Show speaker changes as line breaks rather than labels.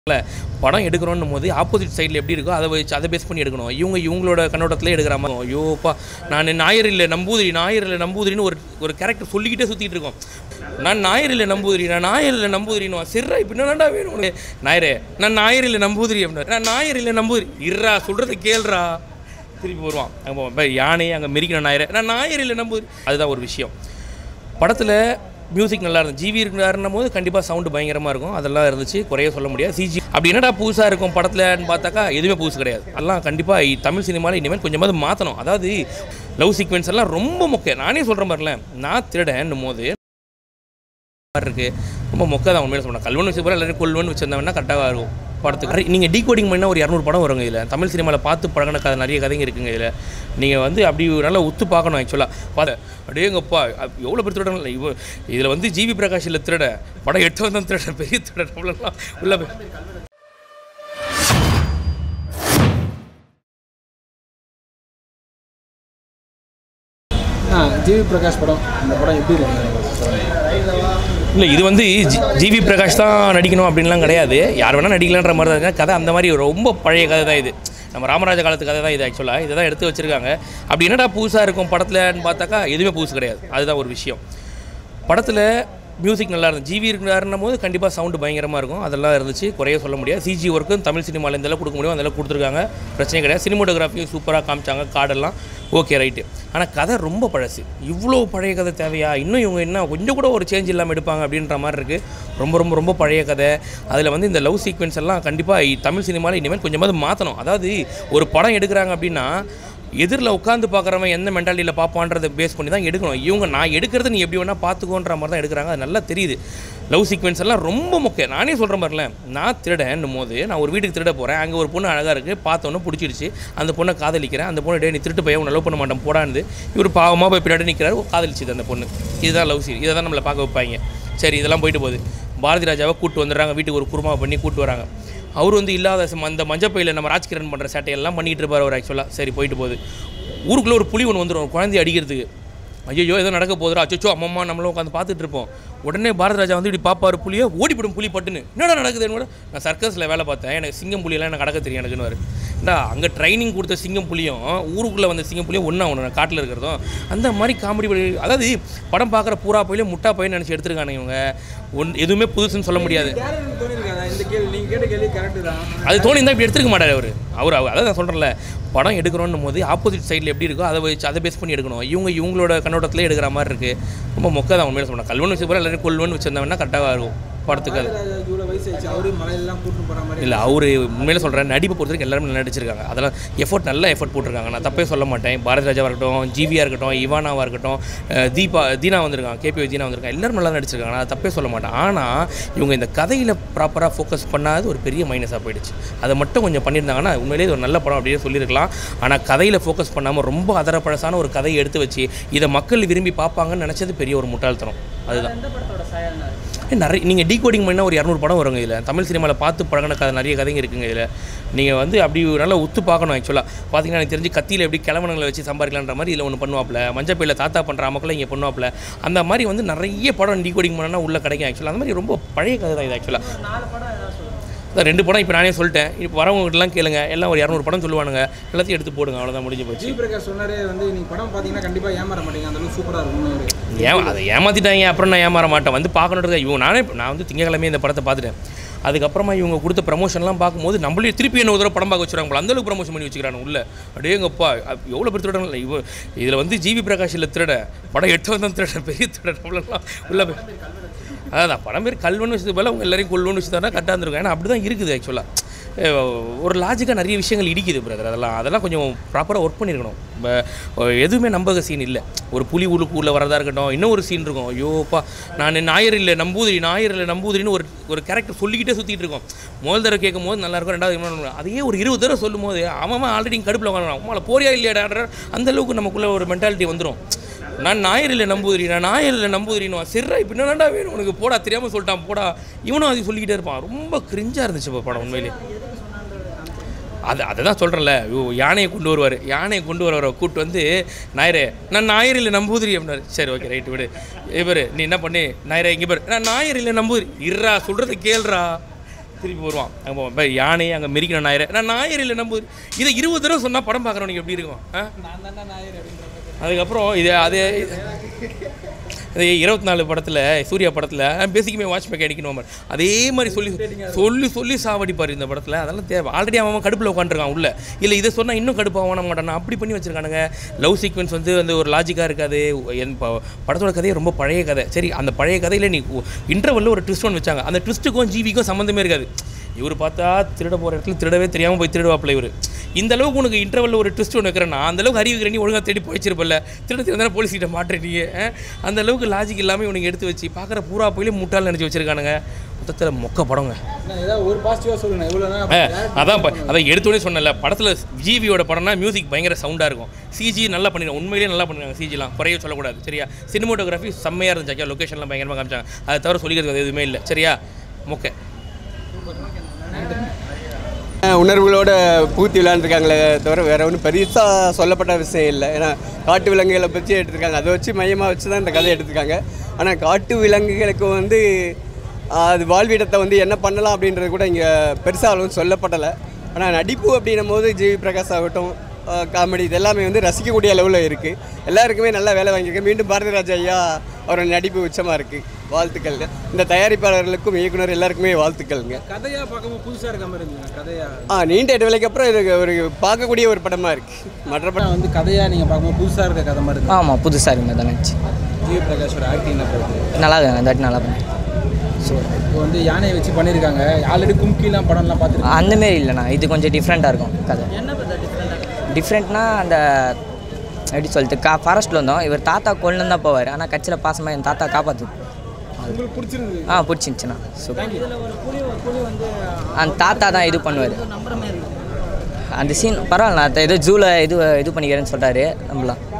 இல்ல, படம் எடுக்கிறோன்னும் போது ஆப்போசிட் சைடில் எப்படி இருக்கோ அதை வச்சு அதை பேஸ் பண்ணி எடுக்கணும் இவங்க இவங்களோட கண்ணோட்டத்தில் எடுக்கிற மாதிரி ஐயோப்பா நான் ஞாயிறு இல்லை நம்பூதிரி ஞாயிறு இல்லை நம்பூதிரின்னு ஒரு ஒரு கேரக்டர் சொல்லிக்கிட்டே சுற்றிட்டு இருக்கோம் நான் ஞாயிறு இல்லை நம்பூதிரி நான் ஞாயிறு இல்லை நம்பூதிரின்னு சிர்ரா இப்போ என்னடா வேணும் உனக்கு ஞாயிறு நான் ஞாயிறு இல்லை நம்பூதிரி அப்படின்னா நான் ஞாயிறு இல்லை நம்பூதிரி இருறா சொல்கிறத கேள்றா திருப்பி வருவான் அங்கே இப்போ யானை அங்கே மெரிக்கிற ஞாயிறு நான் ஞாயிறு இல்லை நம்பூதிரி அதுதான் ஒரு விஷயம் படத்தில் மியூசிக் நல்லா இருந்துச்சு ஜிவி இருக்கிறாருன்னும் போது கண்டிப்பாக சவுண்டு பயங்கரமாக இருக்கும் அதெல்லாம் இருந்துச்சு குறைய சொல்ல முடியாது சிஜி அப்படி என்னடா புதுசாக இருக்கும் படத்துலன்னு பார்த்தாக்கா எதுவுமே புதுசு கிடையாது அதெல்லாம் கண்டிப்பாக தமிழ் சினிமாவில் இனிமேல் கொஞ்சமாவது மாற்றணும் அதாவது லவ் சீக்வென்ஸ் எல்லாம் ரொம்ப முக்கியம் நானே சொல்கிறேன் பாருல நான் திருடன்னும் போது மாதிரி இருக்கு ரொம்ப மொக்க தான் உண்மையில சொன்னேன் கல்வன் வச்சு போகிற எல்லாரும் கொல்வன் வச்சிருந்தவங்கன்னா கரெக்டாக இருக்கும் படத்துக்கு நீங்கள் டீகோடிங் பண்ணால் ஒரு இரநூறு படம் வருங்க இதில் தமிழ் சினிமாவில் பார்த்து பழகின கதை நிறைய கதைங்க இருக்குங்க இதில் நீங்கள் வந்து அப்படி நல்லா உத்து பார்க்கணும் ஆக்சுவலாக பார்த்து அப்படியேங்கப்பா எவ்வளோ பேர் திருடன் இல்லை இவ இதில் வந்து ஜிவி பிரகாஷ் இல்லை திருட படம் எடுத்து வந்தான் திருட பெரிய திருட நம்மளெல்லாம் உள்ள போய்
ஆ ஜிவி பிரகாஷ் படம் இந்த படம் எப்படி இருக்கு
இல்லை இது வந்து ஜி- ஜிவி பிரகாஷ் தான் நடிக்கணும் அப்படின்லாம் கிடையாது யார் வேணால் நடிக்கலான்ற மாதிரி தான் இருக்கு. கதை அந்த மாதிரி ரொம்ப பழைய கதை தான் இது நம்ம ராமராஜ காலத்து கதை தான் இது ஆக்சுவலாக இதை தான் எடுத்து வச்சுருக்காங்க அப்படி என்னடா புதுசாக இருக்கும் படத்துலன்னு பார்த்தாக்கா எதுவுமே புதுசு கிடையாது அதுதான் ஒரு விஷயம் படத்தில் மியூசிக் நல்லா இருந்துச்சு ஜிவி இருக்கிறாருன்னும் போது கண்டிப்பாக சவுண்டு பயங்கரமாக இருக்கும் அதெல்லாம் இருந்துச்சு குறைய சொல்ல முடியாது சிஜி ஒர்க்கும் தமிழ் சினிமாவில் இந்த அளவுக்கு கொடுக்க முடியும் அதெல்லாம் கொடுத்துருக்காங்க பிரச்சனை கிடையாது சினிமோட்டோகிராஃபியும் சூப்பராக காமிச்சாங்க கார்டெல்லாம் ஓகே ரைட்டு ஆனால் கதை ரொம்ப பழசு இவ்வளோ பழைய கதை தேவையா இன்னும் இவங்க என்ன கொஞ்சம் கூட ஒரு சேஞ்ச் இல்லாமல் எடுப்பாங்க அப்படின்ற மாதிரி இருக்குது ரொம்ப ரொம்ப ரொம்ப பழைய கதை அதில் வந்து இந்த லவ் சீக்வென்ஸ் எல்லாம் கண்டிப்பாக தமிழ் சினிமாவில் இனிமேல் கொஞ்சமாவது மாற்றணும் அதாவது ஒரு படம் எடுக்கிறாங்க அப்படின்னா எதிரில் உட்காந்து பார்க்குறவன் எந்த மென்டாலிட்டியில் பார்ப்பான்றதை பேஸ் பண்ணி தான் எடுக்கணும் இவங்க நான் எடுக்கிறது நீ எப்படி வேணால் பார்த்துக்கோன்ற மாதிரி தான் எடுக்கிறாங்க அது நல்லா தெரியுது லவ் சீக்வென்ஸ் எல்லாம் ரொம்ப முக்கியம் நானே சொல்கிறேன் பாருல நான் திருடன்னும் போது நான் ஒரு வீட்டுக்கு திருட போகிறேன் அங்கே ஒரு பொண்ணு அழகாக இருக்குது பார்த்தோன்னே பிடிச்சிடுச்சு அந்த பொண்ணை காதலிக்கிறேன் அந்த பொண்ணு டே நீ திருட்டு பையன் உன்னை லவ் பண்ண மாட்டேன் போடான்னு இவர் பாவமாக போய் பின்னாடி நிற்கிறாரு காதலிச்சுது அந்த பொண்ணு இதுதான் லவ் சீரி இதை தான் நம்மளை பார்க்க வைப்பாங்க சரி இதெல்லாம் போயிட்டு போகுது பாரதி ராஜாவை கூட்டு வந்துடுறாங்க வீட்டுக்கு ஒரு குருமா பண்ணி கூட்டு வராங்க அவர் வந்து இல்லாத சம- அந்த மஞ்சப்பையில் நம்ம ராஜ்கிரண் பண்ணுற சேட்டையெல்லாம் பண்ணிகிட்டு இருப்பார் அவர் ஆக்சுவலாக சரி போயிட்டு போகுது ஊருக்குள்ளே ஒரு புலி ஒன்று வந்துடும் ஒரு குழந்தைய அடிக்கிறதுக்கு ஐயோ ஏதோ நடக்க போதுரா அச்சோ அம்மம்மா நம்மளும் உட்காந்து பார்த்துட்டு இருப்போம் உடனே பாரத ராஜா வந்து இப்படி பாப்பாரு புலியை ஓடிப்படும் புலி பட்டுன்னு என்னடா நடக்குதுன்னு கூட நான் சர்க்கஸில் வேலை பார்த்தேன் எனக்கு சிங்கம் புலியெல்லாம் எனக்கு கடக்க தெரியும் எனக்குன்னு ஏண்டா அங்கே ட்ரைனிங் கொடுத்த சிங்கம் புலியும் ஊருக்குள்ளே வந்த சிங்கம் புலியும் ஒன்றா ஒன்று காட்டில் இருக்கிறதும் அந்த மாதிரி காமெடி பண்ணி- அதாவது படம் பார்க்குற பூரா பையிலும் முட்டா பையன் நினச்சி எடுத்துருக்கானுங்க இவங்க ஒன் எதுவுமே புதுசுன்னு சொல்ல முடியாது
தோணிருக்காதா இந்த கேள்வி நீங்கள் கேட்ட கேள்வி கரெக்டு தான்
அது தோணி இருந்தால் இப்படி எடுத்துருக்க மாட்டார் அவர் அவர் அவர் அதான் நான் சொல்கிறேன்ல படம் எடுக்கிறோன்னும் போது ஆப்போசிட் சைடில் எப்படி இருக்கோ அதை வச்சு அதை பேஸ் பண்ணி எடுக்கணும் இவங்க இவங்களோட கண்ணோட்டத்தில் எடுக்கிற மாதிரி இருக்குது ரொம்ப மொக்க தான் உண்மையில சொன்னேன் கல்வன் வச்சு போகிற எல்லாரும் கொல்வன் வச்சிருந்தவன்னா கரெக்டாக இருக்கும் படத்துக்கு அது
ராஜாக்கு இவ்வளோ வயசு ஆச்சு அவரு மலையெல்லாம் கூட்டு போகிற மாதிரி
இல்லை அவர் உண்மையில சொல்கிறேன் நடிப்பை பொறுத்த வரைக்கும் எல்லாருமே நல்லா நடிச்சிருக்காங்க அதெல்லாம் எஃபோர்ட் நல்ல எஃபோர்ட் போட்டிருக்காங்க நான் தப்பே சொல்ல மாட்டேன் பாரதி ராஜாவாக இருக்கட்டும் ஜிவியாக இருக்கட்டும் இவானாவாக இருக்கட்டும் அஹ் தீபா தீனா வந்திருக்காங்க கேபி தீனா வந்திருக்காங்க எல்லாரும் நல்லா நடிச்சிருக்காங்க நான் தப்பே சொல்ல மாட்டேன் ஆனால் இவங்க இந்த கதையில் ப்ராப்பராக ஃபோக்கஸ் பண்ணாது ஒரு பெரிய மைனஸாக போயிடுச்சு அதை மட்டும் கொஞ்சம் பண்ணியிருந்தாங்கன்னா உண்மையிலேயே இது ஒரு நல்ல படம் அப்படியே சொல்லியிருக்கலாம் ஆனால் கதையில் ஃபோக்கஸ் பண்ணாமல் ரொம்ப அதரப்பழசான ஒரு கதையை எடுத்து வச்சு இதை மக்கள் விரும்பி பார்ப்பாங்கன்னு நினச்சது பெரிய ஒரு முட்டாள்தனம் அதுதான் ஏ, நிறைய நீங்கள் டீகோடிங் பண்ணால் ஒரு இரநூறு படம் வருங்க இதில் தமிழ் சினிமாவில் பார்த்து பழகின கதை நிறைய கதைங்க இருக்குங்க இதில் நீங்கள் வந்து அப்படி நல்லா உத்து பார்க்கணும் ஆக்சுவலாக பார்த்தீங்கன்னா எனக்கு தெரிஞ்சு கத்தியில் எப்படி கிழவனங்களை வச்சு சம்பாதிக்கலான்ற மாதிரி இதில் ஒன்று பண்ணுவாப்பில் மஞ்சப்பையில் தாத்தா பண்ணுற அமக்கெல்லாம் இங்கே பண்ணுவாப்பில் அந்த மாதிரி வந்து நிறைய படம் டீகோடிங் பண்ணனா உள்ள கிடைக்கும் ஆக்சுவலாக அந்த மாதிரி ரொம்ப பழைய கதை தான் இது ஆக்சுவலாக அதான் ரெண்டு படம் இப்போ நானே சொல்லிட்டேன் இப்போ வரவங்ககிட்டலாம் கேளுங்க எல்லாம் ஒரு இரநூறு படம் சொல்லுவானுங்க எல்லாத்தையும் எடுத்து போடுங்க அவ்வளோதான் முடிஞ்சு போச்சு
ஜிவி பிரகாஷ் சொன்னாரே வந்து நீங்கள் படம் பார்த்தீங்கன்னா கண்டிப்பாக ஏமாற மாட்டீங்க அந்த அளவுக்கு சூப்பராக இருக்கும்னு அவரு
ஏன் அதை ஏமாற்றிட்டாங்க அப்புறம் நான் ஏமாற மாட்டேன் வந்து பார்க்கணுன்றத இவங்க நானே நான் வந்து திங்கக்கிழமையே இந்த படத்தை பார்த்துட்டேன் அதுக்கப்புறமா இவங்க கொடுத்த ப்ரமோஷன்லாம் பார்க்கும்போது நம்மளே திருப்பி என்ன ஒரு தடவை படம் பார்க்க வச்சுருவாங்க போல அந்தளவுக்கு ப்ரமோஷன் பண்ணி வச்சுக்கிறாங்க உள்ள அடேங்கப்பா எவ்வளோ பேர் திருடன் இல்லை இவ இதில் வந்து ஜிவி பிரகாஷ் இல்லை திருட படம் எடுத்து வந்தான் திருட பெரிய திருட நம்மளெல்லாம் உள்ள போய் அதான் படம் பேர் கல்வன் வச்சது போல அவங்க எல்லாரையும் கொல்வன் வச்சு தானே கரெக்டாக இருந்திருக்கும் ஏன்னா அப்படி தான் இருக்குது ஆக்சுவலாக ஒரு லாஜிக்காக நிறைய விஷயங்கள் இடிக்குது பிரதர் அதெல்லாம் அதெல்லாம் கொஞ்சம் ப்ராப்பராக ஒர்க் பண்ணியிருக்கணும் ப- எதுவுமே நம்பக சீன் இல்லை ஒரு புலி உழுக்கு உள்ள வரதா இருக்கட்டும் இன்னும் ஒரு சீன் இருக்கும் ஐயோப்பா நான் ஞாயிறு இல்லை நம்பூதிரி ஞாயிறு இல்லை நம்பூதிரின்னு ஒரு ஒரு கேரக்டர் சொல்லிக்கிட்டே சுற்றிட்டு இருக்கோம் முதல் தடவை கேட்கும் போது நல்லா இருக்கும் ரெண்டாவது இன்னொரு நல்லா இருக்கும். அதையே ஒரு இருபது தடவை சொல்லும் போது அவன் ஆல்ரெடி கடுப்பில் உட்காந்துறான் உங்களை போறியா இல்லையாடான்ற அந்த அளவுக்கு நமக்குள்ள ஒரு மென்டாலிட்டி வந்துடும் நான் ஞாயிறு இல்லை நம்பூதிரி நான் ஞாயிறு இல்லை நம்பூதிரின்னு சிர்ரா இப்போ என்னடா வேணும் உனக்கு போடா தெரியாமல் சொல்லிட்டான் போடா இவனும் அதை சொல்லிக்கிட்டே இருப்பான் ரொம்ப கிரிஞ்சாக இருந்துச்சு இப்போ படம் உண்மையிலே அது அதை தான் சொல்கிறேன்ல யானையை கொண்டு வருவார் யானையை கொண்டு வரவரை கூப்பிட்டு வந்து ஞாயிறு நான் ஞாயிறு இல்லை நம்பூதிரி அப்படின்னாரு சரி ஓகே ரைட்டு விடு இவர் நீ என்ன பண்ணி ஞாயிறு இங்கே பாரு நான் ஞாயிறு இல்லை நம்பூதிரி இருறா சொல்கிறத கேள்றா திருப்பி வருவான் அங்கே இப்போ யானை அங்கே மெரிக்கிற நாயர் நான் நாயர் இல்லை நம்ப இதை இருபது தடவை சொன்னால் படம் பார்க்குறவனுக்கு எப்படி இருக்கும் ஆ
நான் தான்டா நாயர் அப்படின்ற மாதிரி
அதுக்கப்புறம் இது அது இது இருபத்தி நாலு படத்தில் சூர்யா படத்தில் பேசிக்குமே வாட்ச் மேக் அடிக்கணும் அதே மாதிரி சொல்லி சொல்லி சொல்லி சாவடிப்பார் இந்த படத்தில் அதெல்லாம் தேவை ஆல்ரெடி அவன் கடுப்பில் உட்காந்துருக்கான் உள்ள இல்லை இதை சொன்னால் இன்னும் கடுப்பாக மாட்டான் அப்படி பண்ணி வச்சிருக்கானுங்க லவ் சீக்வன்ஸ் வந்து வந்து ஒரு லாஜிக்காக இருக்காது என் ப- படத்தோட கதையே ரொம்ப பழைய கதை சரி அந்த பழைய கதையில் நீ இன்டர்வலில் ஒரு ட்விஸ்ட் ஒன்று வச்சாங்க அந்த ட்விஸ்ட்டுக்கும் ஜீவிக்கும் சம்மந்தமே இருக்காது இவர் பார்த்தா திருட போகிற இடத்துல திருடவே தெரியாமல் போய் திருடுவாப்பில் இவர் இந்த அளவுக்கு உனக்கு இன்டர்வலில் ஒரு ட்விஸ்ட் ஒன்று வைக்கிறேன் நான் அந்த அளவுக்கு அறிவு இருக்கிற நீ ஒழுங்காக தேடி போயிச்சிருப்பல திருட தெரியாத போலீஸ் கிட்ட மாட்டுற நீ அஹ்? அந்த அளவுக்கு லாஜிக் இல்லாமல் இவனுக்கு எடுத்து வச்சு பார்க்குற பூரா போயிலே முட்டால் நினச்சி வச்சிருக்கானுங்க மொத்தத்தில் மொக்க படங்க
நான் ஏதாவது ஒரு பாசிட்டிவாக சொல்லுங்க இவ்வளோ
அஹ், அதான் ப- அதான் எடுத்தோடனே சொன்னல படத்தில் ஜிவியோட படம்னா மியூசிக் பயங்கர சவுண்டாக இருக்கும் சிஜி நல்லா பண்ணிருக்காங்க உண்மையிலேயே நல்லா பண்ணிருக்காங்க சிஜிலாம் குறைய சொல்லக்கூடாது சரியா சினிமோட்டோகிராஃபி செம்மையாக இருந்துச்சு லொக்கேஷன்லாம் பயங்கரமாக காமிச்சாங்க அதை தவிர சொல்லிக்கிறதுக்கு எதுவுமே இல்லை சரியா மொக்க
உணர்வுகளோட பூத்தி விளையாண்டுருக்காங்களே தவிர வேற ஒன்றும் பெருசாக சொல்லப்பட்ட விஷயம் இல்லை ஏன்னா காட்டு விலங்குகளை பற்றி எடுத்திருக்காங்க அதை வச்சு மையமாக வச்சு தான் இந்த கதை எடுத்திருக்காங்க ஆனால் காட்டு விலங்குகளுக்கு வந்து ஆஹ், அது வாழ்விடத்தை வந்து என்ன பண்ணலாம் அப்படின்றது கூட இங்கே பெருசாக அளவு சொல்லப்படலை ஆனால் நடிப்பு அப்படின்னும் போது ஜிவி பிரகாஷ் ஆகட்டும் காமெடி இது எல்லாமே வந்து ரசிக்கக்கூடிய அளவில் இருக்குது எல்லாருக்குமே நல்லா வேலை வாங்கியிருக்கு மீண்டும் பாரதி ராஜா ஐயா அவரோட நடிப்பு உச்சமாக இருக்குது வாழ்த்துக்கள் இந்த தயாரிப்பாளர்களுக்கும் இயக்குனர் எல்லாருக்குமே வாழ்த்துக்கள்ங்க
கதையாக பார்க்கும்போது புதுசாக இருக்க மாதிரி இருந்துங்க கதையாக
ஆ நீண்ட இடைவெளிக்கு அப்புறம் இது ஒரு பார்க்கக்கூடிய ஒரு படமாக இருக்குது மற்றபடி
படம் வந்து கதையாக நீங்கள் பார்க்கும்போது புதுசாக இருக்க கதை மாதிரி இருக்கு
ஆமாம் புதுசாக இருக்குங்க தங்கச்சி
ஜிவி பிரகாஷோட ஆக்டிங் என்ன போகுது
நல்லா இருக்குங்க இந்த வாட்டி நல்லா பண்ணி
ஸோ இப்போ வந்து யானையை வச்சு பண்ணியிருக்காங்க ஆல்ரெடி கும்கிலாம் படம்லாம் பார்த்துருக்கேன்
அந்தமாரி இல்லைண்ணா இது கொஞ்சம் டிஃப்ரெண்ட்டாக இருக்கும் கதை டிஃப்ரெண்ட்னா அந்த எப்படி சொல்லிட்டு கா ஃபாரஸ்ட்டில் வந்தோம் இவர் தாத்தா கொண்டு தான் போவார் ஆனால் கட்சியில் பாசமாக என் தாத்தா காப்பாற்று
உங்களுக்கு பிடிச்சிருந்தது
ஆ பிடிச்சிருந்துச்சுண்ணா சூப்பர் அந்த தாத்தா தான் இது பண்ணுவார் அந்த சீன் பரவாயில்ல நான் ஏதோ ஜூவில் இது இது பண்ணிக்கிறேன்னு சொல்கிறாரு நம்மளாம்